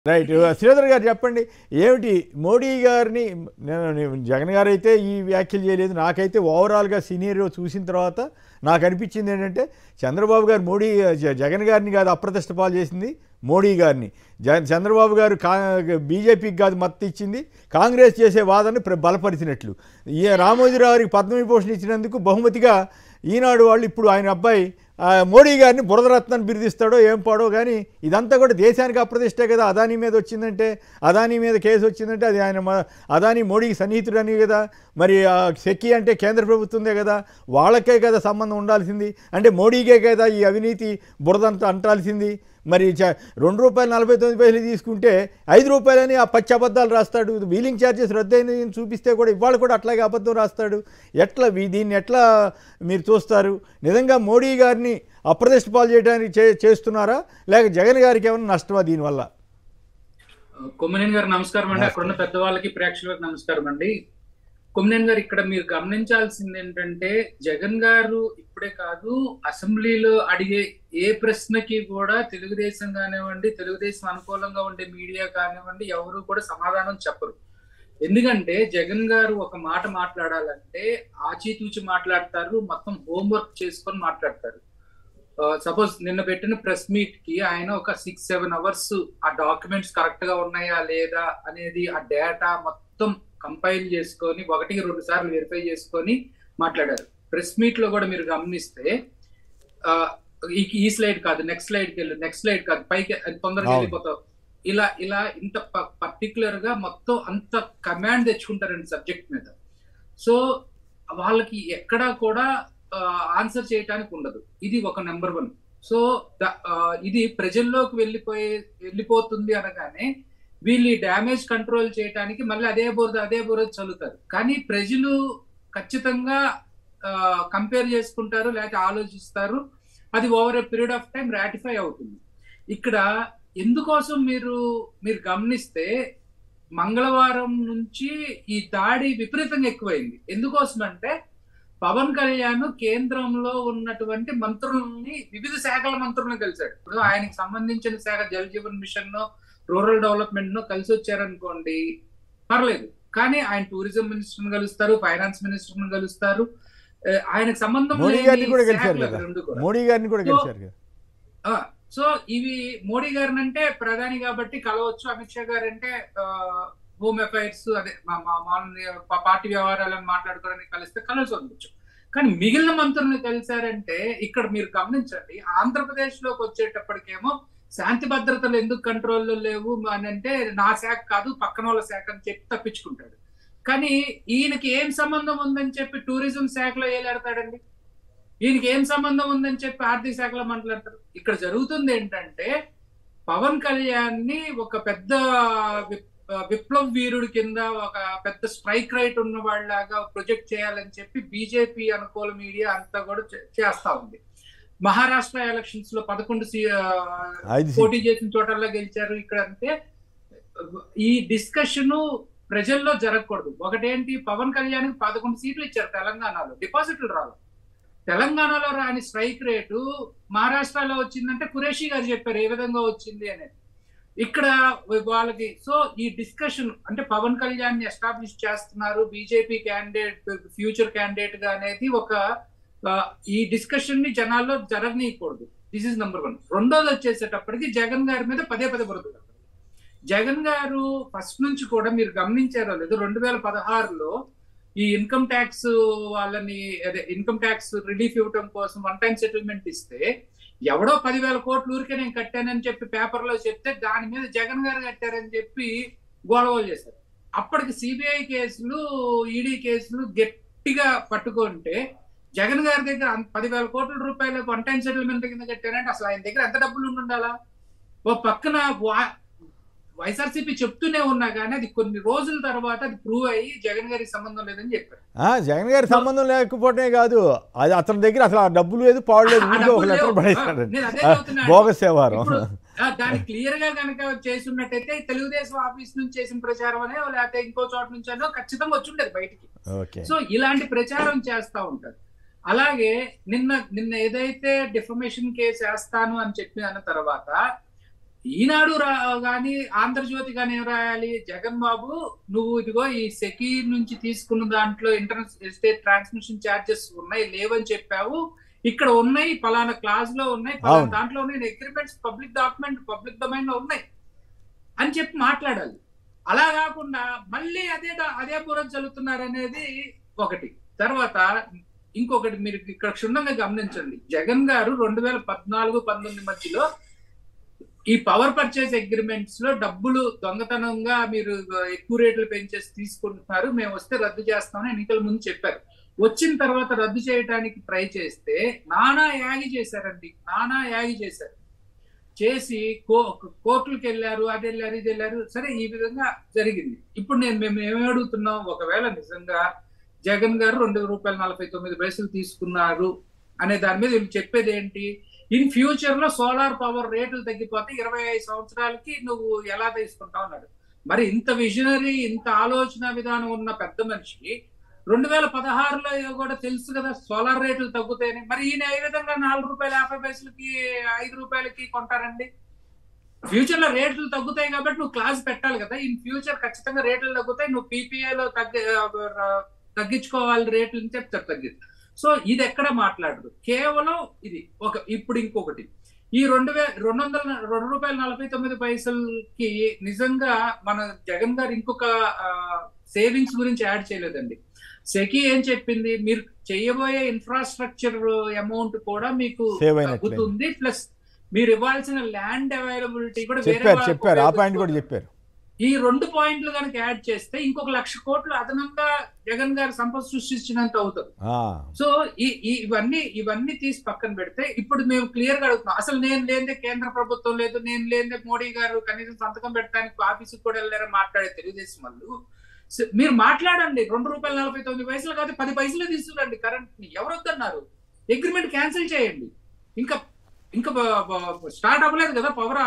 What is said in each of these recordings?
Right Sridhar గారు చెప్పండి ఏమిటి మోడీ గారిని నేను నేను- జగన్ గారు అయితే ఈ వ్యాఖ్యలు చేయలేదు నాకైతే ఓవరాల్గా సీనియర్ చూసిన తర్వాత నాకు అనిపించింది ఏంటంటే చంద్రబాబు గారు మోడీ జ- జగన్ గారిని కాదు అప్రతిష్ట పాలు చేసింది మోడీ గారిని జ చంద్రబాబు గారు కా బీజేపీకి కాదు మద్దతు ఇచ్చింది కాంగ్రెస్ చేసే వాదనని ప్ర- బలపరిచినట్లు ఈ రామోజీరావు గారికి పద్మవిభూషణ్ ఇచ్చినందుకు బహుమతిగా ఈనాడు వాళ్ళు ఇప్పుడు ఆయన అబ్బాయి ఆ, మోడీ గారిని బురదరత్నాన్ని బిరుదిస్తాడో ఏం పాడో కానీ ఇదంతా కూడా దేశానికి అప్రతిష్టే కదా అదానీ మీద వచ్చిందంటే అదానీ మీద కేసు వచ్చిందంటే అది ఆయన మ- అదానీ మోడీకి సన్నిహితుడని కదా మరి ఆ సెక్కి అంటే కేంద్ర ప్రభుత్వందే కదా వాళ్ళకే కదా సంబంధం ఉండాల్సింది అంటే మోడీకే కదా ఈ అవినీతి బురదంతా అంటాల్సింది మరి చ- రెండు రూపాయలు నలభై తొమ్మిది పైసలు తీసుకుంటే ఐదు రూపాయలని ఆ పచ్చి అబద్ధాలు రాస్తాడు వీలింగ్ ఛార్జెస్ రద్దయింది అని చూపిస్తే కూడా ఇవాళ కూడా అట్లాగే అబద్ధం రాస్తాడు ఎట్లా వీ- దీన్ని ఎట్లా మీరు చూస్తారు నిజంగా మోడీ గారిని అప్రదిష్ట పాలు చేయడానికి చే చేస్తున్నారా లేక జగన్ గారికి ఏమైనా నష్టమా దీనివల్ల కొమ్మినేని గారు నమస్కారం అండి అక్కడ ఉన్న పెద్దవాళ్ళకి ప్రేక్షకులకు నమస్కారం అండి కొమ్మినేని గారు ఇక్కడ మీరు గమనించాల్సింది ఏంటంటే జగన్ గారు ఇప్పుడే కాదు అసెంబ్లీలో అడిగే ఏ ప్రశ్నకి కూడా తెలుగుదేశం కానివ్వండి తెలుగుదేశం అనుకూలంగా ఉండే మీడియా కానివ్వండి ఎవరు కూడా సమాధానం చెప్పరు ఎందుకంటే జగన్ గారు ఒక మాట మాట్లాడాలంటే ఆచితూచి మాట్లాడతారు మొత్తం హోంవర్క్ చేసుకొని మాట్లాడతారు సపోజ్ నిన్న పెట్టిన ప్రెస్ మీట్ కి ఆయన ఒక సిక్స్ సెవెన్ అవర్స్ ఆ డాక్యుమెంట్స్ కరెక్ట్ గా ఉన్నాయా లేదా అనేది ఆ డేటా మొత్తం కంపైల్ చేసుకొని ఒకటికి రెండు సార్లు వెరిఫై చేసుకొని మాట్లాడారు ప్రెస్ మీట్ లో కూడా మీరు గమనిస్తే ఆ, ఈ ఈ స్లైడ్ కాదు నెక్స్ట్ స్లైడ్కి వెళ్ళు నెక్స్ట్ స్లైడ్ కాదు పైకి అది తొందరగా అవును. వెళ్ళిపోతావు ఇలా ఇలా ఇంత పర్టికులర్ గా మొత్తం అంత కమాండ్ తెచ్చుకుంటారండి సబ్జెక్ట్ మీద సో వాళ్ళకి ఎక్కడా కూడా ఆన్సర్ చేయటానికి ఉండదు ఇది ఒక నెంబర్ వన్ సో ద- ఆ, ఇది ప్రజల్లోకి వెళ్ళిపోయే వెళ్ళిపోతుంది అనగానే వీళ్ళు డ్యామేజ్ కంట్రోల్ చేయడానికి మళ్ళీ అదే బోర్డు అదే బోర్డు చల్లుతారు కానీ ప్రజలు ఖచ్చితంగా కంపేర్ చేసుకుంటారు లేకపోతే ఆలోచిస్తారు అది over a period of time ratify అవుతుంది ఇక్కడ ఎందుకోసం మీరు మీరు గమనిస్తే మంగళవారం నుంచి ఈ దాడి విపరీతంగా ఎక్కువైంది ఎందుకోసం అంటే పవన్ కళ్యాణ్ కేంద్రంలో ఉన్నటువంటి మంత్రులని వివిధ శాఖల మంత్రులను కలిశాడు ఇప్పుడు ఆయనకి సంబంధించిన శాఖ Jal Jeevan mission rural development ను కలిసి వచ్చారనుకోండి పర్లేదు కానీ ఆయన టూరిజం మినిస్టర్ కలుస్తారు ఫైనాన్స్ మినిస్టర్ కలుస్తారు ఏ, ఆయనకు సంబంధం మోడీ లేని గారిని కూడా కలిశారు శాఖలు కదా అవి రెండు కూడా. మోడీ గారిని కూడా సో- కలిశారు కదా ఆ, సో ఇవి మోడీ గారిని అంటే ప్రధాని కాబట్టి కలవచ్చు అమిత్ షా గారు అంటే ఆ, హోమ్ అఫైర్స్ అదే మా- మా- మామూలు పా- పార్టీ వ్యవహారాలను మాట్లాడుకోవడానికి కలిస్తే కలిసి ఉండొచ్చు కానీ మిగిలిన మంత్రులను కలిశారంటే ఇక్కడ మీరు గమనించండి ఆంధ్రప్రదేశ్ లోకి వచ్చేటప్పటికేమో శాంతి భద్రతలు ఎందుకు కంట్రోల్లో లేవు అని అంటే నా శాఖ కాదు పక్కన వాళ్ళ శాఖ అని చెప్పి తప్పించుకుంటాడు కానీ ఈయనకి ఏం సంబంధం ఉందని చెప్పి టూరిజం శాఖలో ఏలాడతాడండి ఈయనకి ఏం సంబంధం ఉందని చెప్పి ఆర్థిక శాఖలో మాట్లాడతారు ఇక్కడ జరుగుతుంది ఏంటంటే పవన్ కళ్యాణ్ ని ఒక పెద్ద విప్- విప్లవ వీరుడి కింద ఒక పెద్ద స్ట్రైక్ రైట్ ఉన్న వాళ్ళలాగా ప్రొజెక్ట్ చేయాలని చెప్పి బీజేపీ అనుకూల మీడియా అంతా కూడా చే- చేస్తా ఉంది మహారాష్ట్ర ఎలక్షన్స్ లో పదకొండు సీ- ఆ, ఐదు సీట్లు. పోటీ చేసిన చోటల్లో గెలిచారు ఇక్కడ అంటే ఈ డిస్కషన్ ప్రజల్లో జరగకూడదు ఒకటేంటి పవన్ కళ్యాణ్ పదకొండు సీట్లు ఇచ్చారు తెలంగాణలో డిపాజిట్లు రాదు తెలంగాణలో రాని స్ట్రైక్ రేటు మహారాష్ట్రలో వచ్చిందంటే కురేషి గారు చెప్పారు ఏ విధంగా వచ్చింది అనేది ఇక్కడ వాళ్ళకి సో ఈ డిస్కషన్ అంటే పవన్ కళ్యాణ్ ని ఎస్టాబ్లిష్ చేస్తున్నారు బీజేపీ క్యాండిడేట్ ఫ్యూచర్ క్యాండిడేట్ గా అనేది ఒక ఆ, ఈ డిస్కషన్ ని జనాల్లో జరగనీయకూడదు దిస్ ఇస్ నెంబర్ వన్ రెండోది వచ్చేసేటప్పటికి జగన్ గారి మీద పదే పదే బురద జగన్ గారు ఫస్ట్ నుంచి కూడా మీరు గమనించారో లేదు రెండు వేల పదహారులో ఈ ఇన్కమ్ ట్యాక్స్ వాళ్ళని అదే ఇన్కమ్ ట్యాక్స్ రిలీఫ్ ఇవ్వడం కోసం వన్ టైం సెటిల్మెంట్ ఇస్తే ఎవడో పదివేల కోట్ల ఊరికే నేను కట్టానని చెప్పి పేపర్లో చెప్తే దాని మీద జగన్ గారు కట్టారని చెప్పి గొడవలు చేశారు అప్పటికి సిబిఐ కేసులు ఈడీ కేసులు గట్టిగా పట్టుకుంటే జగన్ గారి దగ్గర అంత పదివేల కోట్ల రూపాయల వన్ టైం సెటిల్మెంట్ కింద కట్టారంటే అసలు ఆయన దగ్గర ఎంత డబ్బులు ఉండి ఉండాలా ఓ పక్కన వా- వైఎస్ఆర్సీపీ చెప్తూనే ఉన్నా కానీ అది కొన్ని రోజుల తర్వాత అది ప్రూవ్ అయ్యి జగన్ గారికి సంబంధం లేదని చెప్పారు ఆ, జగన్ గారి సంబంధం లేకపోవటమే కాదు అది అతని దగ్గర అసలు ఆ డబ్బులు లేదు పాడు లేదు ఆ ఊరికే ఒక డబ్బులు లెటర్ లేవు. పడేస్తాడు నేను అదే ఆ, చెప్తున్నా. బోగస్ వ్యవహారం ఇప్పుడు ఆ, దాన్ని క్లియర్ గా కనుక చేసున్నట్టయితే తెలుగుదేశం ఆఫీస్ నుంచి చేసిన ప్రచారం అనే లేకపోతే ఇంకో చోట నుంచి అనో ఖచ్చితంగా వచ్చి ఉండేది బయటికి ఓకే సో ఇలాంటి ప్రచారం చేస్తా ఉంటారు అలాగే నిన్న నిన్న ఏదైతే డిఫర్మేషన్ కేసు వేస్తాను అని చెప్పి అన్న తర్వాత ఈనాడు రా కానీ ఆంధ్రజ్యోతి కానీ ఏం రాయాలి జగన్ బాబు నువ్వు ఇదిగో ఈ సెకీ నుంచి తీసుకున్న దాంట్లో ఇంటర్నెట్ ఎస్టేట్ ట్రాన్స్మిషన్ ఛార్జెస్ ఉన్నాయి లేవని చెప్పావు ఇక్కడ ఉన్నాయి పలానా క్లాస్ లో ఉన్నాయి పలానా అవును. దాంట్లో ఉన్నాయి agreements public document public domain లో ఉన్నాయి అని చెప్పి మాట్లాడాలి అలా కాకుండా మళ్ళీ అదే దా- అదే బుర్ర చల్లుతున్నారు అనేది ఒకటి తర్వాత ఇంకొకటి మీరు ఇక్కడ క్షుణ్ణంగా గమనించండి జగన్ గారు రెండు వేల పద్నాలుగు పంతొమ్మిది మధ్యలో ఈ పవర్ పర్చేస్ అగ్రిమెంట్స్ లో డబ్బులు దొంగతనంగా మీరు ఎక్కువ రేట్లు పెంచేసి తీసుకుంటున్నారు మేము వస్తే రద్దు చేస్తామని ఎన్నికల ముందు చెప్పారు వచ్చిన తర్వాత రద్దు చేయడానికి ట్రై చేస్తే నానా యాగి చేశారండి నానా యాగి చేశారు చేసి కో కోర్టులకు వెళ్ళారు అది వెళ్ళారు ఇది వెళ్ళారు సరే ఈ విధంగా జరిగింది ఇప్పుడు నేను మేము ఏమి అడుగుతున్నాం ఒకవేళ నిజంగా జగన్ గారు రెండు రూపాయల నలభై తొమ్మిది పైసలు తీసుకున్నారు అనే దాని మీద వీళ్ళు చెప్పేది ఏంటి ఇన్ ఫ్యూచర్ లో సోలార్ పవర్ రేట్లు తగ్గిపోతే ఇరవై ఐదు సంవత్సరాలకి నువ్వు ఎలా తీసుకుంటావు అన్నాడు మరి ఇంత విజనరీ ఇంత ఆలోచన విధానం ఉన్న పెద్ద మనిషి రెండు వేల పదహారులో కూడా తెలుసు కదా సోలార్ రేట్లు తగ్గుతాయని మరి ఈయన ఏ విధంగా నాలుగు రూపాయల యాభై పైసలకి ఐదు రూపాయలకి కొంటారండి ఫ్యూచర్ లో రేట్లు తగ్గుతాయి కాబట్టి నువ్వు క్లాస్ పెట్టాలి కదా ఇన్ ఫ్యూచర్ ఖచ్చితంగా రేట్లు తగ్గుతాయి నువ్వు PPA లో తగ్గి తగ్గించుకోవాలి రేట్లు అని చెప్తారు తగ్గి సో ఇది ఎక్కడ మాట్లాడదు కేవలం ఇది ఒక ఇప్పుడు ఇంకొకటి ఈ రెండు వే రెండు వందల రెండు రూపాయల నలభై తొమ్మిది పైసలకి నిజంగా మన జగన్ గారు ఇంకొక సేవింగ్స్ గురించి యాడ్ చేయలేదండి సెకి ఏం చెప్పింది మీరు చేయబోయే ఇన్ఫ్రాస్ట్రక్చర్ అమౌంట్ కూడా మీకు Save అయినట్లే. తగ్గుతుంది ప్లస్ మీరు ఇవ్వాల్సిన ల్యాండ్ అవైలబిలిటీ కూడా వేరే చెప్పారు వాళ్ళకి చెప్పారు ఆ పాయింట్ కూడా చెప్పారు ఈ రెండు పాయింట్లు కనుక యాడ్ చేస్తే ఇంకొక లక్ష కోట్లు అదనంగా జగన్ గారు సంపద సృష్టించినంత అవుతుంది ఆ, సో ఈ ఈ- ఇవన్నీ ఇవన్నీ తీసి పక్కన పెడితే ఇప్పుడు మేము క్లియర్ గా అడుగుతున్నాం అసలు నేను లేదే కేంద్ర ప్రభుత్వం లేదు నేను లేదే మోడీ గారు కనీసం సంతకం పెట్టడానికి ఆఫీసుకి కూడా వెళ్ళారని మాట్లాడే తెలుగుదేశం వాళ్ళు స- మీరు మాట్లాడండి రెండు రూపాయల నలభై తొమ్మిది పైసలు కాదు పది పైసలు తీసుకురండి కరెంట్ ని ఎవరు వద్దన్నారు అగ్రిమెంట్ క్యాన్సిల్ చేయండి ఇంకా ఇంకా స్టార్ట్ అవ్వలేదు కదా పవర్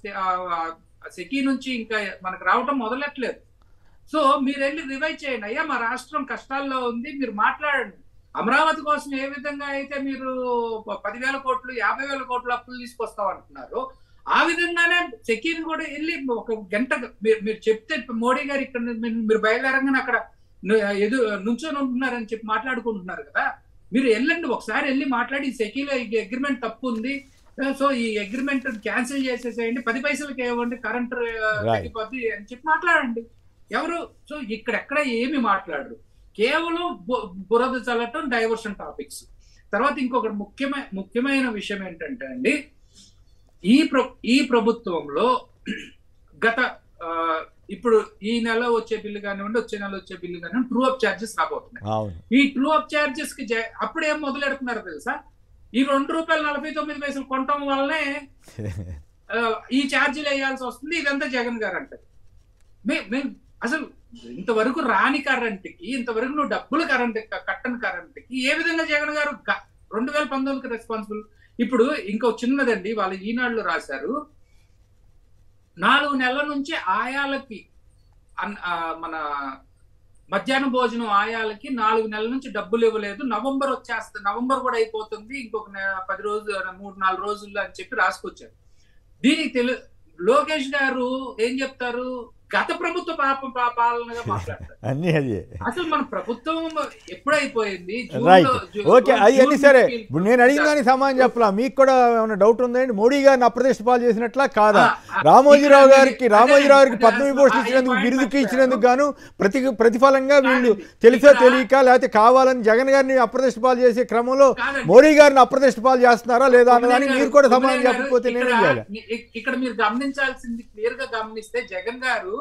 సెకీ నుంచి ఇంకా మనకు రావటం మొదలెట్లేదు సో మీరు వెళ్ళి రివైవ్ చేయండి అయ్యా మా రాష్ట్రం కష్టాల్లో ఉంది మీరు మాట్లాడండి అమరావతి కోసం ఏ విధంగా అయితే మీరు ప- పదివేల కోట్లు యాభై వేల కోట్లు అప్పులు తీసుకొస్తాం అంటున్నారు ఆ విధంగానే సెకీని కూడా వెళ్ళి ఒక గంట మీరు మీరు చెప్తే మోడీ గారు ఇక్కడ మీరు- మీరు బయలుదేరంగానే అక్కడ ను- ఎదు నుంచొని ఉంటున్నారని చెప్పి మాట్లాడుకుంటున్నారు కదా మీరు వెళ్ళండి ఒకసారి వెళ్ళి మాట్లాడి ఈ సెకీలో ఈ అగ్రిమెంట్ తప్పు ఉంది సో ఈ అగ్రిమెంట్ క్యాన్సిల్ చేసేసేయండి పది పైసలకి ఇవ్వండి కరెంట్ తగ్గిపోద్ది అని చెప్పి మాట్లాడండి ఎవరు సో ఇక్కడెక్కడ ఏమి మాట్లాడరు కేవలం బు- బురద చల్లటం డైవర్షన్ టాపిక్స్ తర్వాత ఇంకొకటి ముఖ్యమైన ముఖ్యమైన విషయం ఏంటంటే అండి ఈ ప్ర ఈ ప్రభుత్వంలో గత ఆ, ఇప్పుడు ఈ నెల వచ్చే బిల్లు కానివ్వండి వచ్చే నెల వచ్చే బిల్లు కానివ్వండి ట్రూ అప్ ఛార్జెస్ రాబోతున్నాయి అవును ఈ ట్రూ అప్ ఛార్జెస్ కి జ- అప్పుడు ఏం మొదలెడుతున్నారు తెలుసా ఈ రెండు రూపాయలు నలభై తొమ్మిది పైసలు కొనటం వల్లనే ఆ, ఈ ఛార్జీలు వేయాల్సి వస్తుంది ఇదంతా జగన్ గారు అంటారు మే- మేము అసలు ఇంతవరకు రాని కరెంట్కి ఇంతవరకు నువ్వు డబ్బులు కరెంట్ కట్టని కరెంట్కి ఏ విధంగా జగన్ గారు గ- రెండు వేల పంతొమ్మిదికి రెస్పాన్సిబుల్ ఇప్పుడు ఇంకో చిన్నదండి వాళ్ళు ఈనాడులో రాశారు నాలుగు నెలల నుంచి ఆయాలకి అన్- ఆ, మన మధ్యాహ్న భోజనం ఆయాలకి నాలుగు నెలల నుంచి డబ్బులు ఇవ్వలేదు నవంబర్ వచ్చేస్తుంది నవంబర్ కూడా అయిపోతుంది ఇంకొక నె- పది రోజులు మూడు నాలుగు రోజుల్లో అని చెప్పి రాసుకొచ్చారు దీనికి తెలు లోకేష్ గారు ఏం చెప్తారు గత ప్రభుత్వ పాప పా- పాలనగా మాట్లాడతారు అన్నీ అది అసలు మన ప్రభుత్వం ఎప్పుడైపోయింది జూన్లో- రైట్ జూ- ఓకే అది అన్ని జూన్ సరే నుంచి- ఇప్పుడు నేను అడిగిన దానికి సమాధానం చెప్పలా మీకు కూడా ఏమైనా డౌట్ ఉందండి మోడీ గారిని అప్రదేశ్ పాలు చేసినట్లా కాదా ఆ, ఆ, రామోజీరావు ఇక్కడ గారికి అదే, రామోజీరావు గారికి అదే, పద్మవిభూషణ్ ఆ, ఈ ఇచ్చినందుకు పాయింట్ బిరుదుకి మర్చిపోయారు. ఇచ్చినందుకు గాను ప్రతి ప్రతిఫలంగా వీళ్ళు కాదండి. తెలుసో ఇక్కడ- తెలియక లేకపోతే కావాలని జగన్ గారిని అప్రదేశ్ పాలు చేసే క్రమంలో కాదండి. మోడీ గారిని అప్రదేశ్ పాలు చేస్తున్నారా లేదా అన్నదానికి ఉదయ్ మీరు గారు- కూడా ఉదయ్ సమాధానం గారు చెప్పకపోతే ఇక్కడ- నేనేం చేయాలి ఇ- ఇక్కడ మీరు గమనించాల్సింది క్లియర్ గా గమనిస్తే జగన్ గారు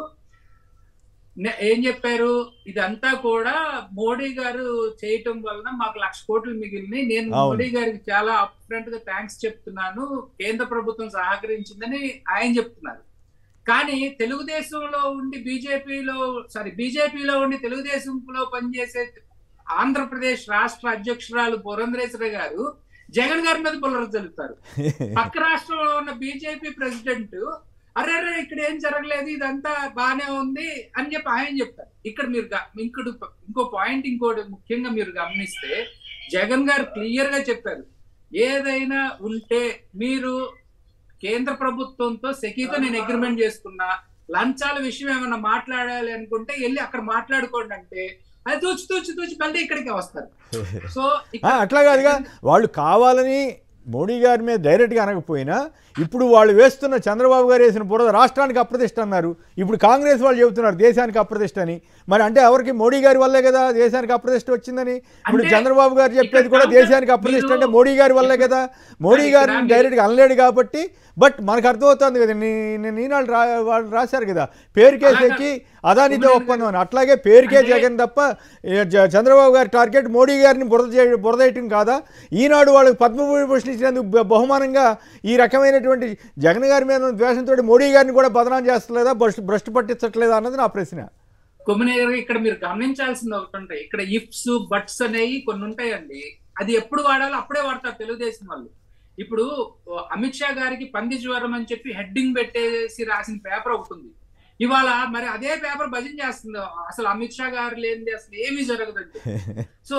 నే- ఏం చెప్పారు ఇదంతా కూడా మోడీ గారు చేయటం వలన మాకు లక్ష కోట్లు మిగిలినాయి నేను అవును. మోడీ గారికి చాలా అప్ఫ్రంట్ గా థ్యాంక్స్ చెప్తున్నాను కేంద్ర ప్రభుత్వం సహకరించిందని ఆయన చెప్తున్నారు కానీ తెలుగుదేశంలో ఉండి బీజేపీలో సారీ బీజేపీలో ఉండి తెలుగుదేశంలో పనిచేసే ఆంధ్రప్రదేశ్ రాష్ట్ర అధ్యక్షురాలు పురంధరేశ్వరి గారు జగన్ గారి మీద బుల్లర జల్లుతారు పక్క రాష్ట్రంలో ఉన్న బీజేపీ ప్రెసిడెంట్ అరే అరే ఇక్కడ ఏం జరగలేదు ఇదంతా బానే ఉంది అని చెప్పి ఆయన చెప్తారు ఇక్కడ మీరు గ- ఇంకోటి ఇంకో పాయింట్ ఇంకోటి ముఖ్యంగా మీరు గమనిస్తే జగన్ గారు క్లియర్ గా చెప్పారు ఏదైనా ఉంటే మీరు కేంద్ర ప్రభుత్వంతో సెకీతో నేను అగ్రిమెంట్ చేసుకున్నా లంచాల విషయం ఏమైనా మాట్లాడాలి అనుకుంటే వెళ్ళి అక్కడ మాట్లాడుకోండి అంటే అది తూచి తూచి తూచి మళ్ళీ ఇక్కడికి వస్తారు సో ఆ, అట్లా కాదుగా వాళ్ళు కావాలని మోడీ గారి మీద డైరెక్ట్గా అనకపోయినా ఇప్పుడు వాళ్ళు వేస్తున్న చంద్రబాబు గారు వేసిన బురద రాష్ట్రానికి అప్రతిష్ట అన్నారు ఇప్పుడు కాంగ్రెస్ వాళ్ళు చెబుతున్నారు దేశానికి అప్రతిష్ట అని మరి అంటే ఎవరికి మోడీ గారి వల్లే కదా దేశానికి అప్రతిష్ట వచ్చిందని ఇప్పుడు అంటే చంద్రబాబు గారు చెప్పేది కూడా ఇక్కడ దేశానికి అప్రతిష్ట అంటే మీరు- మోడీ గారి వల్లే కదా మోడీ ఇక్కడ గారిని మీరు- డైరెక్ట్గా అనలేడు కాబట్టి బట్ మనకు అర్థమవుతుంది కదా నేను ఈనాడు రా వాళ్ళు రాశారు కదా పేరుకే అలాగా- ఎక్కి అదానితో ఉమ్మడి ఒప్పందం అని అట్లాగే పేరుకే అంటే- జగన్ తప్ప ఏ, జ- చంద్రబాబు గారి టార్గెట్ మోడీ గారిని బురద చే బురదేయటం కాదా ఈనాడు వాళ్ళకి పద్మభూషణ్ ఇచ్చినందుకు బ- బహుమానంగా ఈ రకమైనటువంటి జగన్ గారి మీద ఉన్న ద్వేషంతో మోడీ గారిని కూడా బదనాం చేస్తలేదా భ్రష్టు భ్రష్టు పట్టించట్లేదా అన్నది నా ప్రశ్న కొమ్మినేని గారు ఇక్కడ మీరు గమనించాల్సింది ఒకటి ఉంటాయి ఇక్కడ ఇఫ్స్ బట్స్ అనేవి కొన్ని ఉంటాయండి అది ఎప్పుడు వాడాలో అప్పుడే వాడతారు తెలుగుదేశం వాళ్ళు ఇప్పుడు ఓ, అమిత్ షా గారికి పంది జ్వరం అని చెప్పి హెడ్డింగ్ పెట్టేసి రాసిన పేపర్ ఒకటి ఉంది ఇవాళ మరి అదే పేపర్ భజన చేస్తుంది అసలు అమిత్ షా గారు లేనిది అసలు ఏమీ జరగదండి సో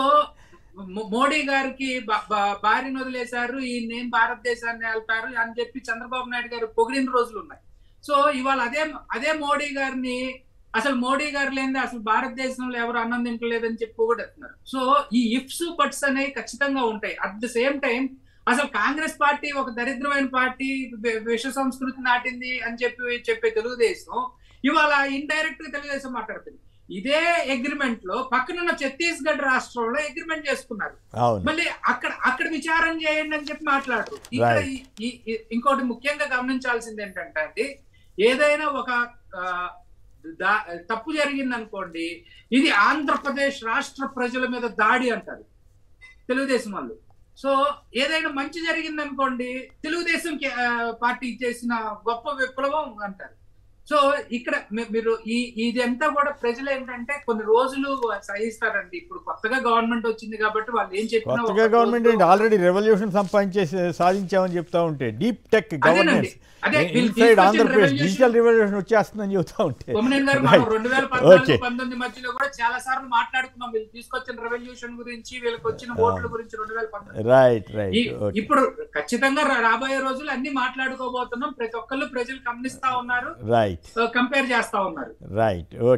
మో- మోడీ గారికి బ- బ- భార్యను వదిలేశారు ఈ నేను భారతదేశాన్ని వెళ్తారు అని చెప్పి చంద్రబాబు నాయుడు గారు పొగిడిన రోజులు ఉన్నాయి సో ఇవాళ అదే అదే మోడీ గారిని అసలు మోడీ గారు లేనిది అసలు భారతదేశంలో ఎవరు అన్నం తింటలేదని చెప్పి పొగిడెత్తున్నారు సో ఈ ఇఫ్స్ బట్స్ అనేవి ఖచ్చితంగా ఉంటాయి అట్ ద సేమ్ టైం అసలు కాంగ్రెస్ పార్టీ ఒక దరిద్రమైన పార్టీ వి- విష సంస్కృతి నాటింది అని చెప్పి చెప్పే తెలుగుదేశం ఇవాళ ఇండైరెక్ట్ గా తెలుగుదేశం మాట్లాడుతుంది ఇదే అగ్రిమెంట్ లో పక్కనున్న ఛత్తీస్గఢ్ రాష్ట్రంలో అగ్రిమెంట్ చేసుకున్నారు అవును మళ్ళీ అక్కడ అక్కడ విచారం చేయండి అని చెప్పి మాట్లాడరు ఇక్కడ Right. ఈ- ఈ- ఈ- ఇంకోటి ముఖ్యంగా గమనించాల్సింది ఏంటంటే అండి ఏదైనా ఒక ఆ, దా- తప్పు జరిగింది అనుకోండి ఇది ఆంధ్రప్రదేశ్ రాష్ట్ర ప్రజల మీద దాడి అంటారు తెలుగుదేశం వాళ్ళు సో ఏదైనా మంచి జరిగింది అనుకోండి తెలుగుదేశం కే- ఆ, పార్టీ చేసిన గొప్ప విప్లవం అంటారు సో ఇక్కడ మీ- మీరు ఈ ఇదంతా కూడా ప్రజలు ఏంటంటే కొన్ని రోజులు సహిస్తారండి ఇప్పుడు కొత్తగా గవర్నమెంట్ వచ్చింది కాబట్టి వాళ్ళు ఏం చెప్పినా కొత్తగా ఒక గవర్నమెంట్ రోజు- ఏంటి ఆల్రెడీ రెవల్యూషన్ సంపాదించేసి సాధించామని చెప్తా ఉంటే డీప్ టెక్ గవర్నెన్స్ అదే వీళ్ళు ఇన్సైడ్ తీసుకొచ్చిన ఆంధ్రప్రదేశ్ revolution- డిజిటల్ రెవల్యూషన్ వచ్చేస్తుందని చెబుతా ఉంటే కొమ్మినేని గారు Right. మనం రెండు వేల పద్నాలుగు Okay. పంతొమ్మిది మధ్యలో కూడా చాలా సార్లు మాట్లాడుకున్నాం వీళ్ళు తీసుకొచ్చిన రెవల్యూషన్ గురించి వీళ్ళకి వచ్చిన ఓట్ల గురించి రెండు వేల పంతొమ్మిది రైట్ రైట్ ఈ- ఓకే ఇప్పుడు ఖచ్చితంగా రా- రాబోయే రోజులు అన్ని మాట్లాడుకోబోతున్నాం ప్రతి ఒక్కళ్ళు ప్రజలు గమనిస్తా ఉన్నారు రైట్ కంపేర్ చేస్తా ఉన్నారు రైట్ ఓకే